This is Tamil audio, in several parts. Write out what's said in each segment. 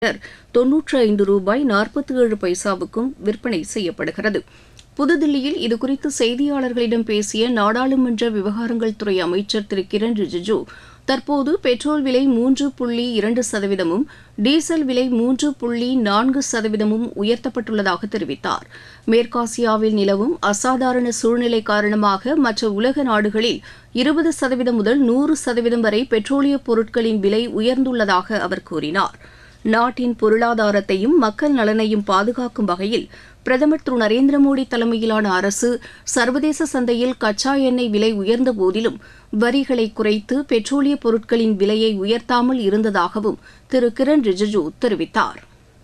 தொன்னூற்று ஐந்து ரூபாய் நாற்பத்தி ஏழு பைசாவுக்கும் விற்பனை செய்யப்படுகிறது புதுதில்லியில் இதுகுறித்து செய்தியாளர்களிடம் பேசிய நாடாளுமன்ற விவகாரங்கள் துறை அமைச்சர் திரு கிரண் ரிஜிஜூ தற்போது பெட்ரோல் விலை மூன்று புள்ளி இரண்டு சதவீதமும் டீசல் விலை மூன்று புள்ளி நான்கு சதவீதமும் உயர்த்தப்பட்டுள்ளதாக தெரிவித்தார் மேற்காசியாவில் நிலவும் அசாதாரண சூழ்நிலை காரணமாக மற்ற உலக நாடுகளில் இருபது சதவீதம் முதல் நூறு சதவீதம் வரை பெட்ரோலியப் பொருட்களின் விலை உயர்ந்துள்ளதாக அவர் கூறினார் நாட்டின் பொருளாதாரத்தையும் மக்கள் நலனையும் பாதுகாக்கும் வகையில் பிரதமர் திரு நரேந்திர மோடி தலைமையிலான அரசு சர்வதேச சந்தையில் கச்சா எண்ணெய் விலை உயர்ந்த போதிலும் வரிகளை குறைத்து பெட்ரோலிய பொருட்களின் விலையை உயர்த்தாமல் இருந்ததாகவும் திரு கிரண் ரிஜிஜூ தெரிவித்தார்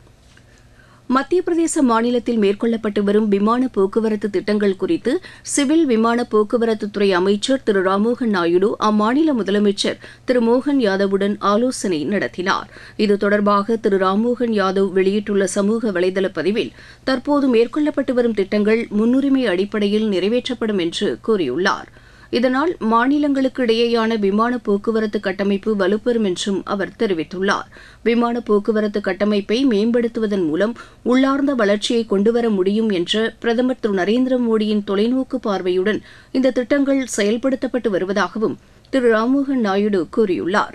மத்திய பிரதேச மாநிலத்தில் மேற்கொள்ளப்பட்டு வரும் விமான போக்குவரத்து திட்டங்கள் குறித்து சிவில் விமான போக்குவரத்துத்துறை அமைச்சர் திரு ராம்மோகன் நாயுடு அம்மாநில முதலமைச்சர் திரு மோகன் யாதவுடன் ஆலோசனை நடத்தினார் இது தொடர்பாக திரு ராம்மோகன் யாதவ் வெளியிட்டுள்ள சமூக வலைதள பதிவில் தற்போது மேற்கொள்ளப்பட்டு வரும் திட்டங்கள் முன்னுரிமை அடிப்படையில் நிறைவேற்றப்படும் என்று கூறியுள்ளார் இதனால் மாநிலங்களுக்கு இடையேயான விமான போக்குவரத்து கட்டமைப்பு வலுப்பெறும் என்றும் அவர் தெரிவித்துள்ளார் விமான போக்குவரத்து கட்டமைப்பை மேம்படுத்துவதன் மூலம் உள்ளார்ந்த வளர்ச்சியை கொண்டுவர முடியும் என்ற பிரதமர் திரு நரேந்திர மோடியின் தொலைநோக்கு பார்வையுடன் இந்த திட்டங்கள் செயல்படுத்தப்பட்டு வருவதாகவும் திரு ராம்மோகன் நாயுடு கூறியுள்ளார்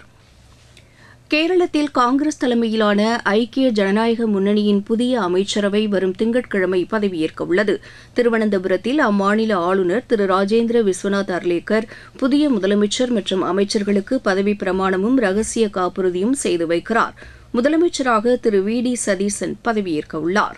கேரளத்தில் காங்கிரஸ் தலைமையிலான ஐக்கிய ஜனநாயக முன்னணியின் புதிய அமைச்சரவை வரும் திங்கட்கிழமை பதவியேற்க உள்ளது திருவனந்தபுரத்தில் அம்மாநில ஆளுநர் திரு ராஜேந்திர விஸ்வநாத் அர்லேக்கர் புதிய முதலமைச்சர் மற்றும் அமைச்சர்களுக்கு பதவி பிரமாணமும் ரகசிய காப்புறுதியும் செய்து வைக்கிறார் முதலமைச்சராக திரு வி டி சதீசன் பதவியேற்க உள்ளார்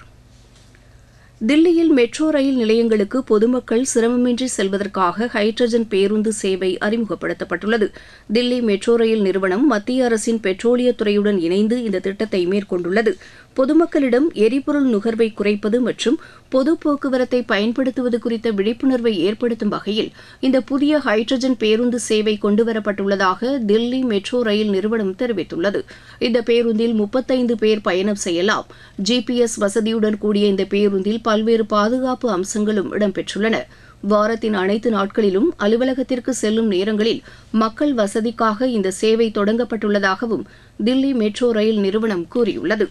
தில்லியில் மெட்ரோ ரயில் நிலையங்களுக்கு பொதுமக்கள் சிரமமின்றி செல்வதற்காக ஹைட்ரஜன் பேருந்து சேவை அறிமுகப்படுத்தப்பட்டுள்ளது தில்லி மெட்ரோ ரயில் நிறுவனம் மத்திய அரசின் பெட்ரோலியத்துறையுடன் இணைந்து இந்த திட்டத்தை மேற்கொண்டுள்ளது பொதுமக்களிடம் எரிபொருள் நுகர்வை குறைப்பது மற்றும் பொது போக்குவரத்தை பயன்படுத்துவது குறித்த விழிப்புணர்வை ஏற்படுத்தும் வகையில் இந்த புதிய ஹைட்ரஜன் பேருந்து சேவை கொண்டுவரப்பட்டுள்ளதாக தில்லி மெட்ரோ ரயில் நிறுவனம் தெரிவித்துள்ளது இந்த பேருந்தில் முப்பத்தைந்து பேர் பயணம் செய்யலாம் ஜிபிஎஸ் வசதியுடன் கூடிய இந்த பேருந்தில் பல்வேறு பாதுகாப்பு அம்சங்களும் இடம்பெற்றுள்ளன வாரத்தின் அனைத்து நாட்களிலும் அலுவலகத்திற்கு செல்லும் நேரங்களில் மக்கள் வசதிக்காக இந்த சேவை தொடங்கப்பட்டுள்ளதாகவும் தில்லி மெட்ரோ ரயில் நிறுவனம் கூறியுள்ளது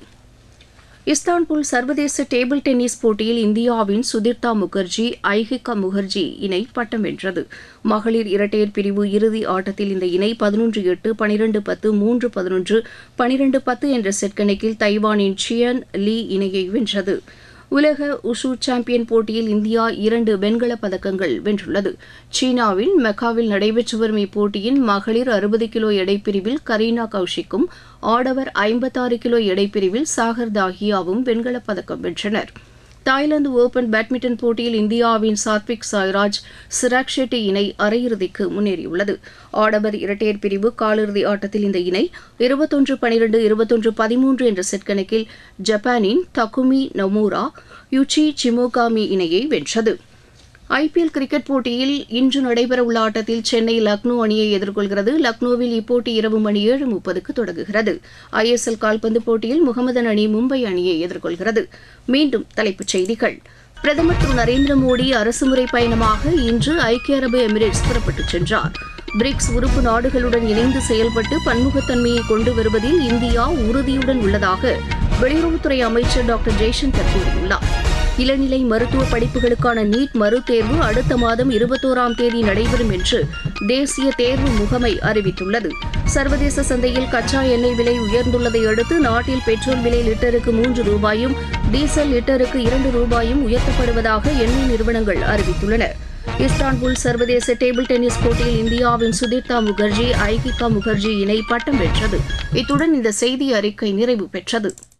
இஸ்தான்புல் சர்வதேச டேபிள் டென்னிஸ் போட்டியில் இந்தியாவின் சுதிர்தா முகர்ஜி ஐஹிகா முகர்ஜி இணை பட்டம் வென்றது மகளிர் இரட்டையர் பிரிவு இறுதி ஆட்டத்தில் இந்த இணை பதினொன்று எட்டு பனிரெண்டு பத்து மூன்று பதினொன்று பனிரெண்டு பத்து என்ற செட் கணக்கில் தைவானின் சியன் லீ இணையை வென்றது உலக உஷு சாம்பியன் போட்டியில் இந்தியா இரண்டு வெண்கலப் பதக்கங்கள் வென்றுள்ளது சீனாவின் மெக்காவில் நடைபெற்று வரும் இப்போட்டியின் மகளிர் அறுபது கிலோ எடைப்பிரிவில் கரீனா கௌஷிக்கும் ஆடவர் ஐம்பத்தாறு கிலோ எடைப்பிரிவில் சாகர் தாஹியாவும் வெண்கலப் பதக்கம் வென்றனர் தாய்லாந்து ஓபன் பேட்மிண்டன் போட்டியில் இந்தியாவின் சாத்விக் சாய்ராஜ் சிராக் ஷெட்டி இணை அரையிறுதிக்கு முன்னேறியுள்ளது ஆடவர் இரட்டையர் பிரிவு காலிறுதி ஆட்டத்தில் இந்த இணை இருபத்தொன்று பனிரெண்டு இருபத்தொன்று பதிமூன்று என்ற செட் கணக்கில் ஜப்பானின் தகுமி நொமூரா யுச்சி சிமோகாமி இணையை வென்றது ஐபிஎல் கிரிக்கெட் போட்டியில் இன்று நடைபெறவுள்ள ஆட்டத்தில் சென்னை லக்னோ அணியை எதிர்கொள்கிறது லக்னோவில் இப்போட்டி இரவு மணி ஏழு முப்பதுக்கு தொடங்குகிறது ஐஎஸ்எல் கால்பந்து போட்டியில் முகமதன் அணி மும்பை அணியை எதிர்கொள்கிறது மீண்டும் தலைப்புச் செய்திகள் பிரதமர் திரு நரேந்திர மோடி அரசுமுறை பயணமாக இன்று ஐக்கிய அரபு எமிரேட்ஸ் புறப்பட்டுச் சென்றார் பிரிக்ஸ் உறுப்பு நாடுகளுடன் இணைந்து செயல்பட்டு பன்முகத்தன்மையை கொண்டு வருவதில் இந்தியா உறுதியுடன் உள்ளதாக வெளியுறவுத்துறை அமைச்சர் டாக்டர் ஜெய்சங்கர் கூறியுள்ளார் இளநிலை மருத்துவ படிப்புகளுக்கான நீட் மறுதேர்வு அடுத்த மாதம் இருபத்தோராம் தேதி நடைபெறும் என்று தேசிய தேர்வு முகமை அறிவித்துள்ளது சர்வதேச சந்தையில் கச்சா எண்ணெய் விலை உயர்ந்துள்ளதை அடுத்து நாட்டில் பெட்ரோல் விலை லிட்டருக்கு மூன்று ரூபாயும் டீசல் லிட்டருக்கு இரண்டு ரூபாயும் உயர்த்தப்படுவதாக எண்ணெய் நிறுவனங்கள் அறிவித்துள்ளன இஸ்தான்புல் சர்வதேச டேபிள் டென்னிஸ் போட்டியில் இந்தியாவின் சுதீர்தா முகர்ஜி ஐகிகா முகர்ஜி இணை பட்டம் வென்றது இத்துடன் இந்த செய்தி அறிக்கை நிறைவு பெற்றது